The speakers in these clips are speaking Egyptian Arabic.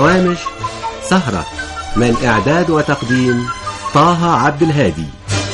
هوامش سهرة من إعداد وتقديم طه عبد الهادي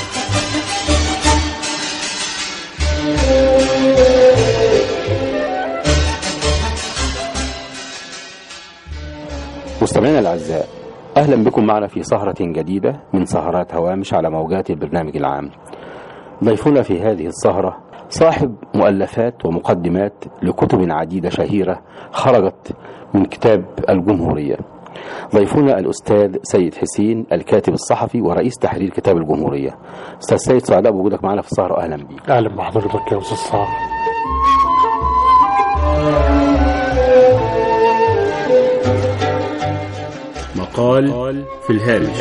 مستمعينا الأعزاء أهلا بكم معنا في سهرة جديدة من سهرات هوامش على موجات البرنامج العام ضيفنا في هذه السهرة صاحب مؤلفات ومقدمات لكتب عديدة شهيرة خرجت من كتاب الجمهورية ضيفنا الأستاذ سيد حسين الكاتب الصحفي ورئيس تحرير كتاب الجمهورية أستاذ سيد سعداء بوجودك معنا في السهرة أهلا بك اهلا بحضرتك يا استاذ صالح مقال في الهامش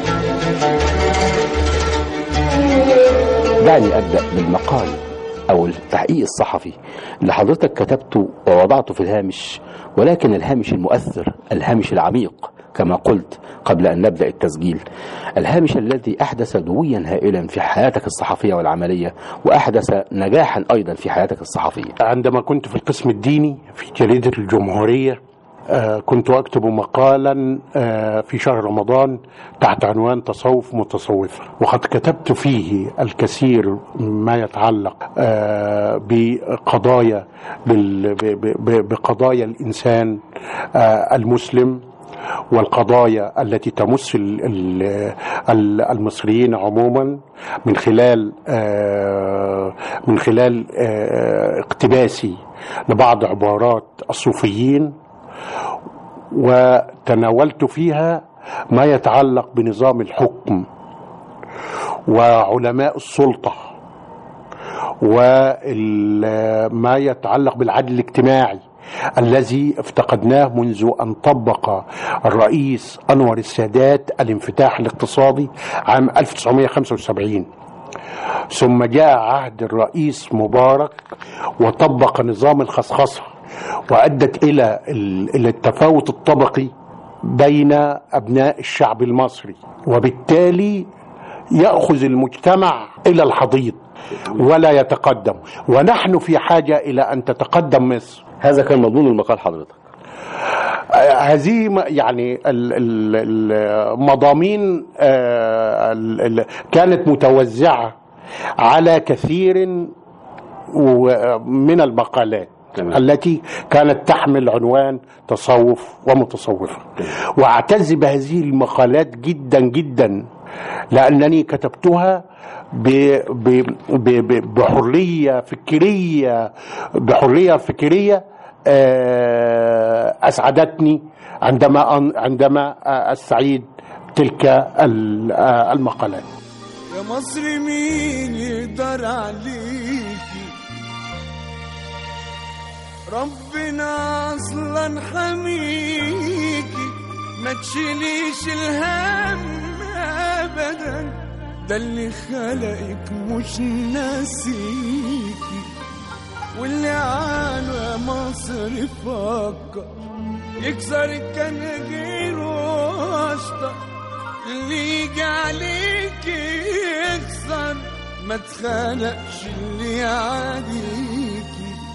دعني أبدأ بالمقال أو التحقيق الصحفي اللي حضرتك كتبته ووضعته في الهامش ولكن الهامش المؤثر الهامش العميق كما قلت قبل أن نبدأ التسجيل الهامش الذي أحدث دويا هائلا في حياتك الصحفية والعملية وأحدث نجاحا أيضا في حياتك الصحفية عندما كنت في القسم الديني في جريدة الجمهورية آه، كنت أكتب مقالا آه، في شهر رمضان تحت عنوان تصوف متصوفة وقد كتبت فيه الكثير ما يتعلق آه، بقضايا بال- ب- ب- ب- بقضايا الإنسان آه، المسلم والقضايا التي تمس ال- ال- ال- المصريين عموما من خلال آه، من خلال آه، اقتباسي لبعض عبارات الصوفيين وتناولت فيها ما يتعلق بنظام الحكم وعلماء السلطة وما يتعلق بالعدل الاجتماعي الذي افتقدناه منذ أن طبق الرئيس أنور السادات الانفتاح الاقتصادي عام 1975 ثم جاء عهد الرئيس مبارك وطبق نظام الخصخصة وأدت إلى ال- إلى التفاوت الطبقي بين أبناء الشعب المصري وبالتالي يأخذ المجتمع إلى الحضيض ولا يتقدم ونحن في حاجة إلى أن تتقدم مصر هذا كان مضمون المقال حضرتك آه، هذه م- يعني ال- ال- المضامين آه، ال- ال- كانت متوزعة على كثير و- من المقالات تمام. التي كانت تحمل عنوان تصوف ومتصوفة واعتز بهذه المقالات جدا جدا لأنني كتبتها ب ب ب ب بحرية فكرية بحرية فكرية آه، أسعدتني عندما أن- عندما آه، أستعيد تلك ال- آه، المقالات يا مصر مين يقدر عليكي ربنا اصلا حميكي ما تشيليش الهم ابدا ده اللي خلقك مش ناسيكي واللي عنه يا مصر فكر يكسر كان غيره اشطر اللي يجي عليك يخسر ما تخلقش اللي يعاديكي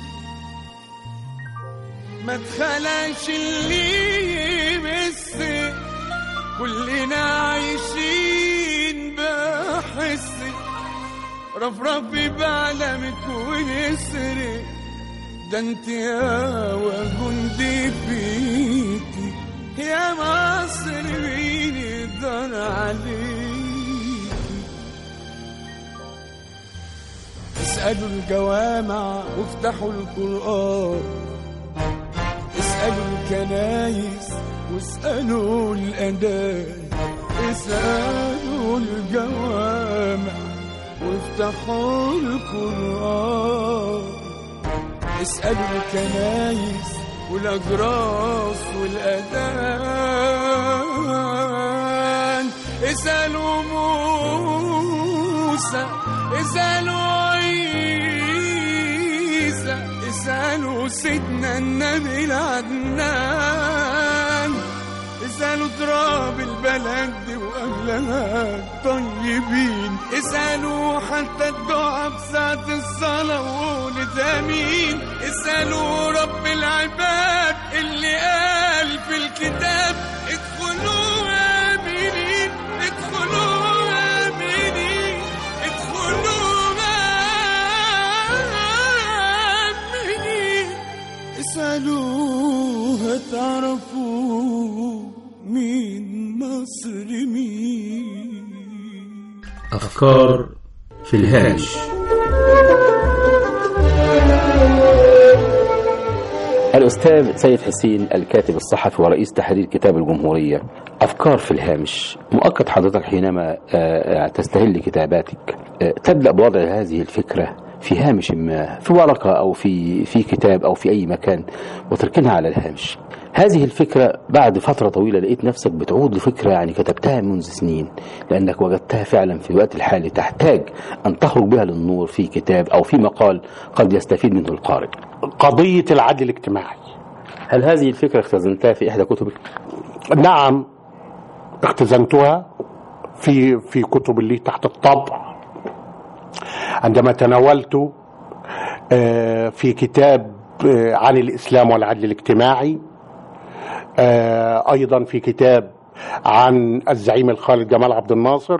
ما تخلقش اللي يمسك كلنا عايشين بحسك رفرفي بعلمك ونسرك ده انت يا جندي فيكي يا مصر مين يقدر عليكي اسألوا الجوامع وافتحوا القرآن اسألوا الكنايس واسألوا الأدان اسألوا الجوامع وافتحوا القرآن اسألوا الكنايس والأجراس والأذان اسألوا موسى اسألوا عيسى اسألوا سيدنا النبي العدنان اسألوا تراب البلد دي وأهلها الطيبين اسألوا حتى الدعاء بساعة الصلاة وقولت أمين اسألوا رب العباد اللي قال في الكتاب يعرفوا مين مصر مين أفكار في الهامش الأستاذ سيد حسين الكاتب الصحفي ورئيس تحرير كتاب الجمهورية أفكار في الهامش مؤكد حضرتك حينما آه، آه، تستهل كتاباتك آه، تبدأ بوضع هذه الفكرة في هامش ما في ورقة أو في في كتاب أو في أي مكان وتركنها على الهامش هذه الفكرة بعد فترة طويلة لقيت نفسك بتعود لفكرة يعني كتبتها منذ سنين لأنك وجدتها فعلا في الوقت الحالي تحتاج أن تخرج بها للنور في كتاب أو في مقال قد يستفيد منه القارئ قضية العدل الاجتماعي هل هذه الفكرة اختزنتها في إحدى كتبك؟ نعم اختزنتها في في كتب اللي تحت الطبع عندما تناولت آه، في كتاب آه، عن الإسلام والعدل الاجتماعي آه، أيضا في كتاب عن الزعيم الخالد جمال عبد الناصر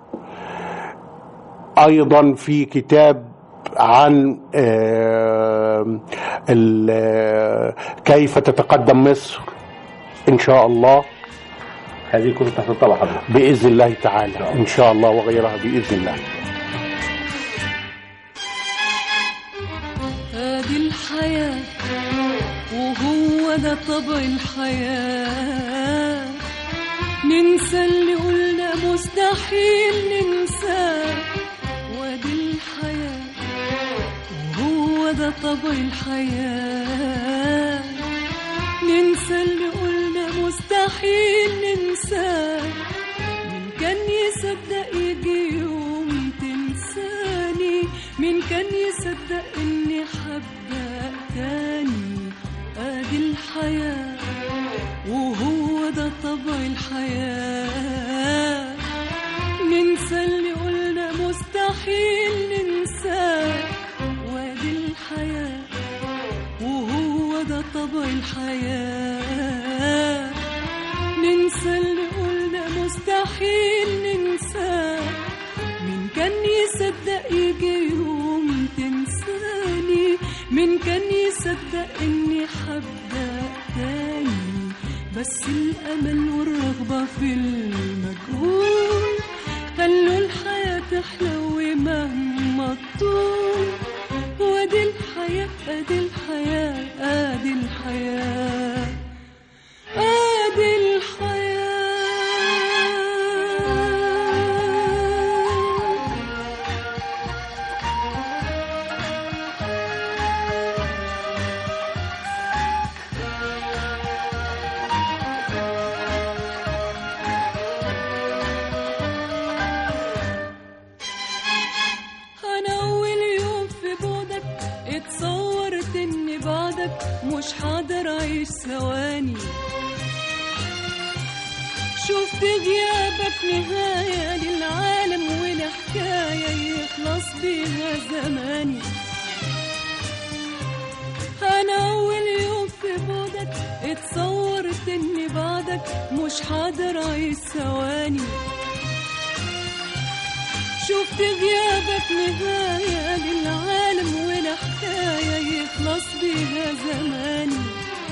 أيضا في كتاب عن آه، ال- آه، كيف تتقدم مصر إن شاء الله هذه الكتب تحت الطبع حضرتك بإذن الله تعالى إن شاء الله وغيرها بإذن الله ادي الحياة وهو ده طبع الحياة ننسى اللي قلنا مستحيل ننساه وادي الحياة وهو ده طبع الحياة ننسى اللي قلنا مستحيل ننساه مين كان يصدق يجي يوم تنساني مين كان يصدق اني حبك تاني ادي الحياة وهو ده طبع الحياة ننسى اللي قلنا مستحيل ننساه وادي الحياة وهو ده طبع الحياة ننسى اللي قلنا مستحيل ننساه مين كان يصدق يجي يوم تنساني مين كان يصدق اني حبك تاني بس الامل والرغبة في المجهول خلوا الحياة تحلو مهما تطول وادي الحياة ادي الحياة ادي الحياة ادي الحياة انا اول يوم في بعدك اتصورت اني بعدك مش حاضر اعيش ثواني شفت غيابك نهاية للعالم والحكاية يخلص بيها زماني أنا أول يوم في بعدك اتصورت إني بعدك مش حاضر أعيش ثواني شفت غيابك نهاية للعالم والحكاية يخلص بيها زماني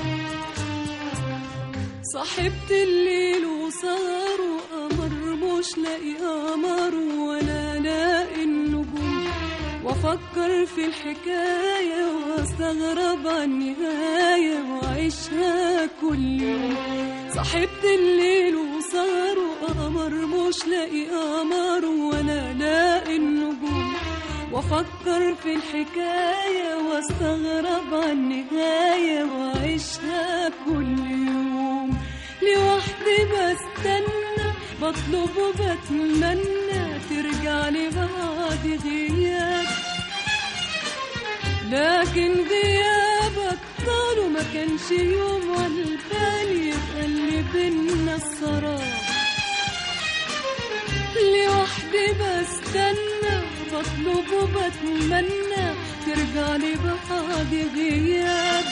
صاحبت الليل وسهر وقمر مش لاقي قمر ولا لاقي النجوم وافكر في الحكاية واستغرب عن النهاية واعيشها كل يوم صاحبت الليل وسهر وقمر مش لاقي قمر ولا لاقي النجوم وافكر في الحكاية واستغرب عن النهاية واعيشها كل يوم لوحدي بستنى بطلب وبتمنى ترجع لي بعد غياب لكن غيابك طال وما كانش يوم على البال يبقى اللي بينا السراب لوحدي بستنى بطلب وبتمنى ترجع لي بعد غياب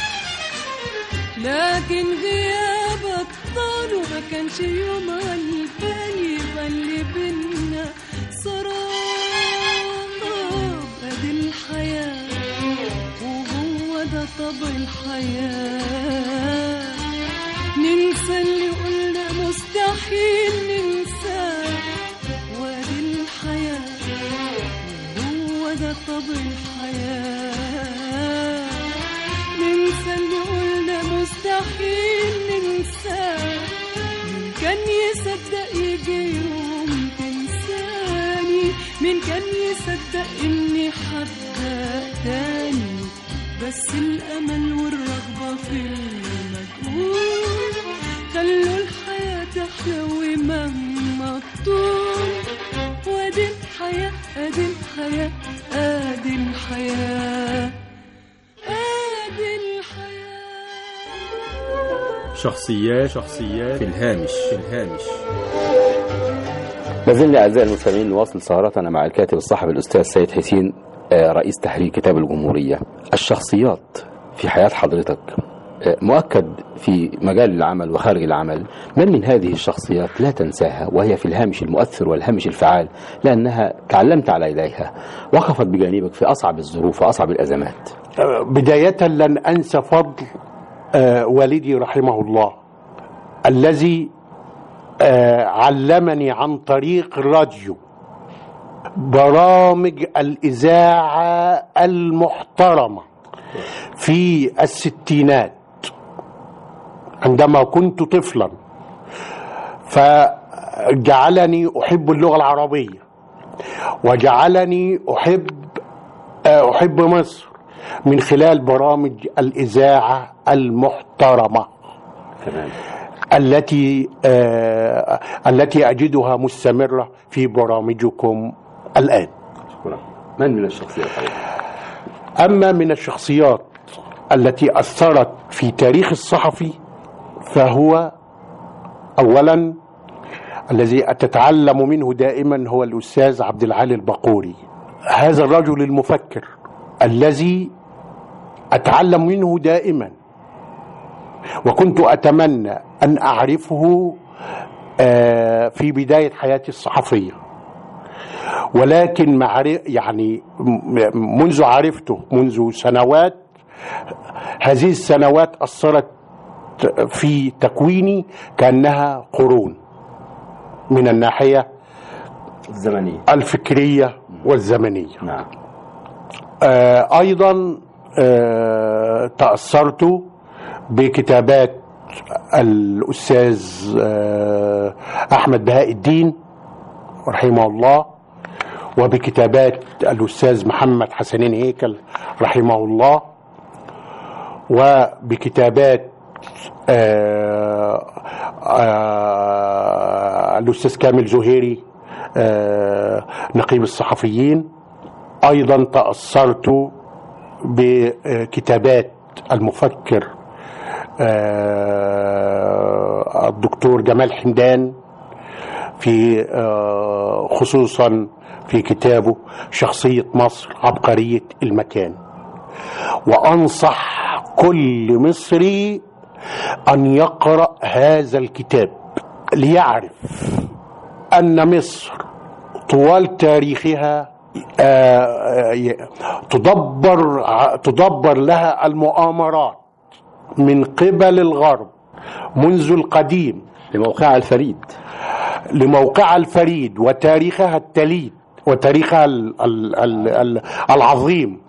لكن غيابك طال وما كانش يوم على البال يبقى اللي بينا سراب ادي الحياة وهو ده طبع الحياة ننسى اللي قلنا مستحيل ننساه وادي الحياة هو ده طبع الحياة ننسى اللي قلنا مستحيل ننساه مين كان يصدق يجي يوم تنساني مين كان يصدق اني حبك تاني بس الامل والرغبه في المجهول خلوا الحياه تحلو مهما تطول وادي الحياه ادي الحياه ادي الحياه ادي الحياه شخصيات شخصيات في الهامش في الهامش ما زلنا أعزائي المستمعين نواصل سهرتنا مع الكاتب الصحفي الأستاذ سيد حسين آه، رئيس تحرير كتاب الجمهورية الشخصيات في حياة حضرتك آه، مؤكد في مجال العمل وخارج العمل من من هذه الشخصيات لا تنساها وهي في الهامش المؤثر والهامش الفعال لأنها تعلمت على يديها وقفت بجانبك في أصعب الظروف وأصعب الأزمات بداية لن أنسى فضل آه، والدي رحمه الله الذي آه، علمني عن طريق الراديو برامج الإذاعة المحترمة في الستينات عندما كنت طفلا فجعلني أحب اللغة العربية وجعلني أحب آه، أحب مصر من خلال برامج الإذاعة المحترمة تمام التي آه التي أجدها مستمرة في برامجكم الآن شكرا من من الشخصيات حضرتك؟ أما من الشخصيات التي أثرت في تاريخ الصحفي فهو أولا الذي أتتعلم منه دائما هو الأستاذ عبد العالي البقوري هذا الرجل المفكر الذي أتعلم منه دائما وكنت أتمنى أن أعرفه آه، في بداية حياتي الصحفية ولكن معرف يعني م- منذ عرفته منذ سنوات هذه السنوات أثرت في تكويني كأنها قرون من الناحية الزمنية الفكرية والزمنية نعم آه، ايضا آه، تاثرت بكتابات الاستاذ آه، احمد بهاء الدين رحمه الله وبكتابات الاستاذ محمد حسنين هيكل رحمه الله وبكتابات آه، آه، الاستاذ كامل زهيري آه، نقيب الصحفيين ايضا تاثرت بكتابات المفكر آه، الدكتور جمال حمدان في آه، خصوصا في كتابه شخصيه مصر عبقريه المكان وانصح كل مصري ان يقرا هذا الكتاب ليعرف ان مصر طوال تاريخها آه، آه، تدبر تدبر لها المؤامرات من قبل الغرب منذ القديم لموقعها الفريد لموقعها الفريد وتاريخها التليد وتاريخها ال- ال- ال- ال- العظيم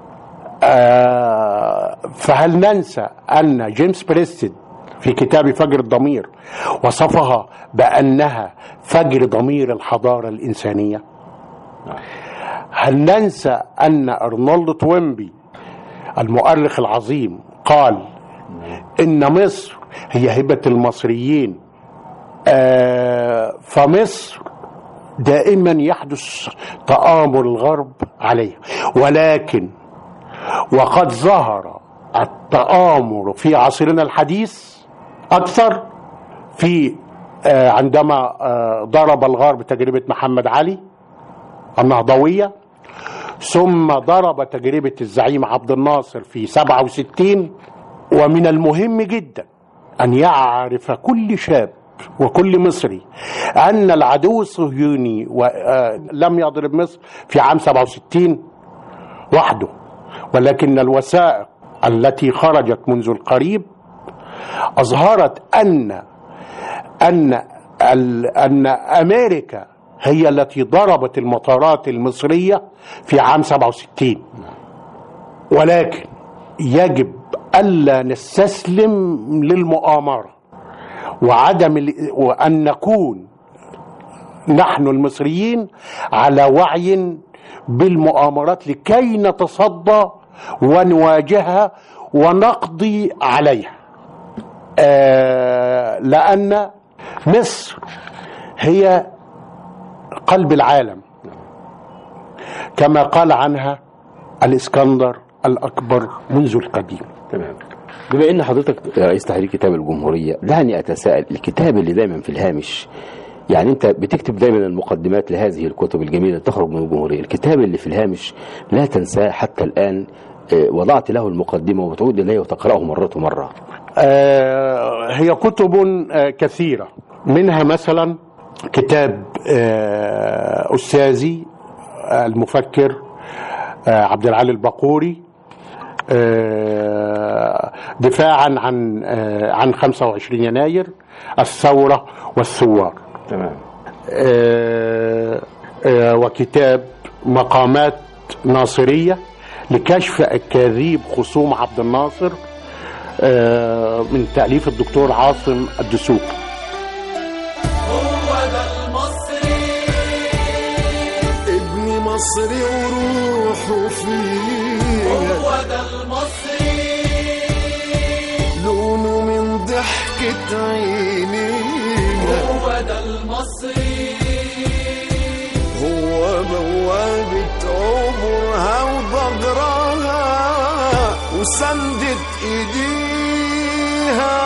آه، فهل ننسى أن جيمس بريستد في كتاب فجر الضمير وصفها بأنها فجر ضمير الحضارة الإنسانية هل ننسى أن أرنولد توينبي المؤرخ العظيم قال إن مصر هي هبة المصريين آه، فمصر دائما يحدث تآمر الغرب عليها ولكن وقد ظهر التآمر في عصرنا الحديث أكثر في آه، عندما آه، ضرب الغرب تجربة محمد علي النهضوية ثم ضرب تجربة الزعيم عبد الناصر في 67 ومن المهم جدا أن يعرف كل شاب وكل مصري أن العدو الصهيوني و- آه، لم يضرب مصر في عام 67 وحده ولكن الوثائق التي خرجت منذ القريب أظهرت أن أن ال- أن أمريكا هي التي ضربت المطارات المصرية في عام 67 ولكن يجب ألا نستسلم للمؤامرة وعدم ال- وأن نكون نحن المصريين على وعي بالمؤامرات لكي نتصدى ونواجهها ونقضي عليها آه لأن مصر هي قلب العالم كما قال عنها الإسكندر الأكبر منذ القديم تمام بما ان حضرتك رئيس تحرير كتاب الجمهوريه دعني اتساءل الكتاب اللي دايما في الهامش يعني انت بتكتب دايما المقدمات لهذه الكتب الجميله اللي تخرج من الجمهوريه الكتاب اللي في الهامش لا تنساه حتى الان آه، وضعت له المقدمه وتعود اليه وتقراه مرات ومره آه، هي كتب آه، كثيرة منها مثلا كتاب آه، أستاذي آه، المفكر آه، عبد العالي البقوري آه، دفاعا عن آه، عن 25 يناير الثورة والثوار تمام آه، آه، وكتاب مقامات ناصرية لكشف أكاذيب خصوم عبد الناصر آه، من تأليف الدكتور عاصم الدسوقي ابن مصري وروحه فيه هو ده المصري لونه من ضحكة عينينا هو ده المصري هو بوابة عبرها وضجرها وسندت ايديها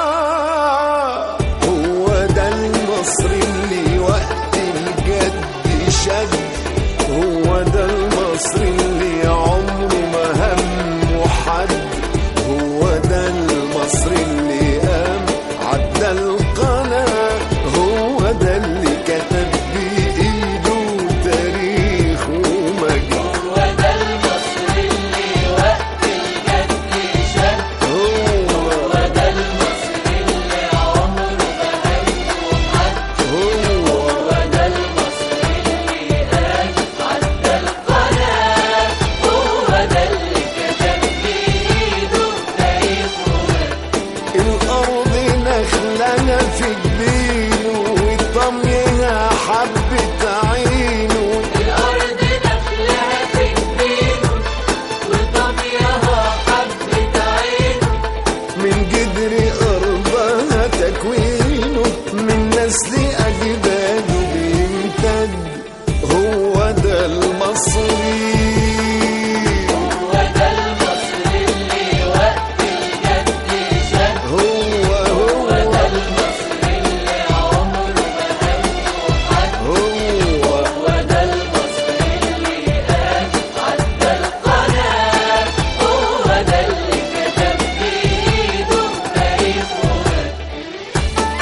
هو ده المصري اللي وقت الجد شد هو ده المصري اللي عمره ما همه حد هو ده المصري اللي قام عدى القناة هو ده اللي كتب بإيده تاريخ ومجد هو ده المصري اللي وقت الجد شد هو ده المصري اللي عمره ما همه حد هو ده المصري اللي قام عدى القناة هو ده اللي كتب بإيده تاريخ ومجد الأرض نخلنا في جبينه وطميها حبة عينه الأرض نخلها في جبينه وطميها حبة عينه من جدر أرضها تكوينه من نسل أجداده بيمتد هو ده المصري هو ده المصري اللي وقت الجد شد هو هو ده المصري اللي عمره ما همه حد هو هو ده المصري اللي قام عدى القناة هو ده اللي كتب بإيده تاريخ ومجد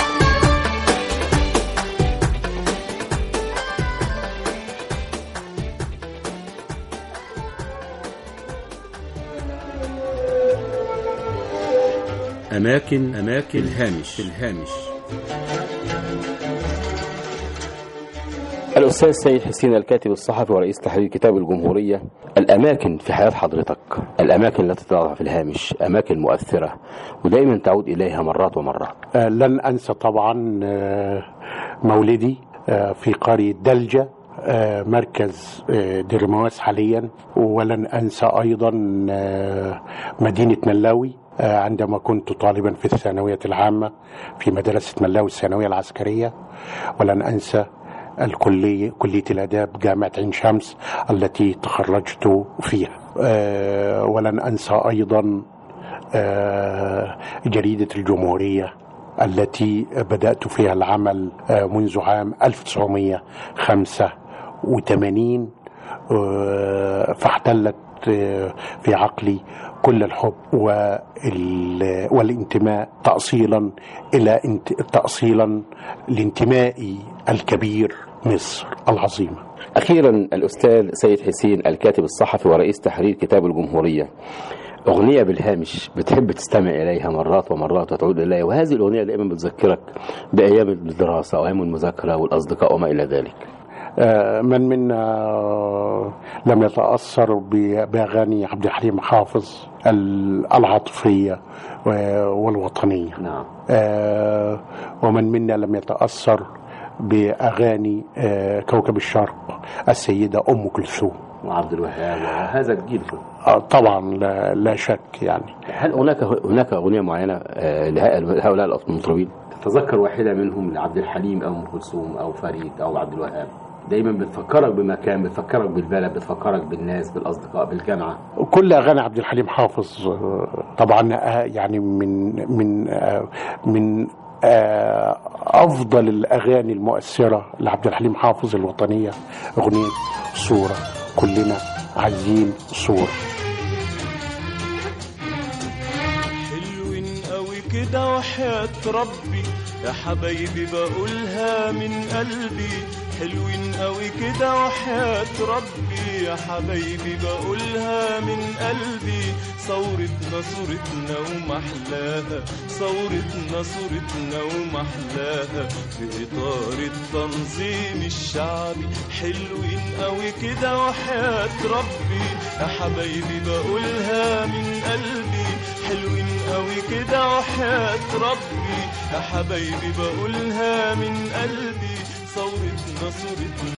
أماكن أماكن الهامش الهامش الأستاذ سيد حسين الكاتب الصحفي ورئيس تحرير كتاب الجمهورية الأماكن في حياة حضرتك الأماكن التي تضع في الهامش أماكن مؤثرة ودائما تعود إليها مرات ومرات آه، لن أنسى طبعا آه، مولدي آه، في قرية دلجة آه، مركز آه، ديرمواس حاليا ولن أنسى أيضا آه، مدينة ملاوي آه، عندما كنت طالبا في الثانوية العامة في مدرسة ملاوي الثانوية العسكرية ولن أنسى الكلية كلية الآداب جامعة عين شمس التي تخرجت فيها آه، ولن أنسى أيضا آه، جريدة الجمهورية التي بدأت فيها العمل آه، منذ عام 1985 آه، فاحتلت آه، في عقلي كل الحب وال- والانتماء تأصيلا إلى انت- تأصيلا لانتمائي الكبير مصر العظيمة أخيرا الأستاذ سيد حسين الكاتب الصحفي ورئيس تحرير كتاب الجمهورية أغنية بالهامش بتحب تستمع إليها مرات ومرات وتعود إليها وهذه الأغنية دائما بتذكرك بأيام الدراسة وأيام المذاكرة والأصدقاء وما إلى ذلك آه، من منا لم يتأثر ب- بأغاني عبد الحليم حافظ ال- العاطفية و- والوطنية نعم آه، ومن منا لم يتأثر بأغاني آه، كوكب الشرق السيدة أم كلثوم وعبد الوهاب هذا الجيل كله آه، طبعا لا, لا شك يعني هل هناك هناك أغنية معينة آه، لهؤلاء المطربين تتذكر واحدة منهم لعبد الحليم أو أم كلثوم أو فريد أو عبد الوهاب دايما بتفكرك بمكان بتفكرك بالبلد بتفكرك بالناس بالأصدقاء بالجامعة كل اغاني عبد الحليم حافظ آه، طبعا آه، يعني من من آه، من آه، افضل الاغاني المؤثره لعبد الحليم حافظ الوطنيه اغنيه صوره كلنا عايزين صوره حلوين قوي كده وحياة ربي يا حبايبي بقولها من قلبي حلوين قوي كده وحياة ربي يا حبايبي بقولها من قلبي ثورتنا صورتنا ومحلاها ثورتنا صورتنا ومحلاها في إطار التنظيم الشعبي حلوين قوي كده وحياة ربي يا حبايبي بقولها من قلبي حلوين قوي كده وحياة ربي يا حبايبي بقولها من قلبي ثورتنا صورتنا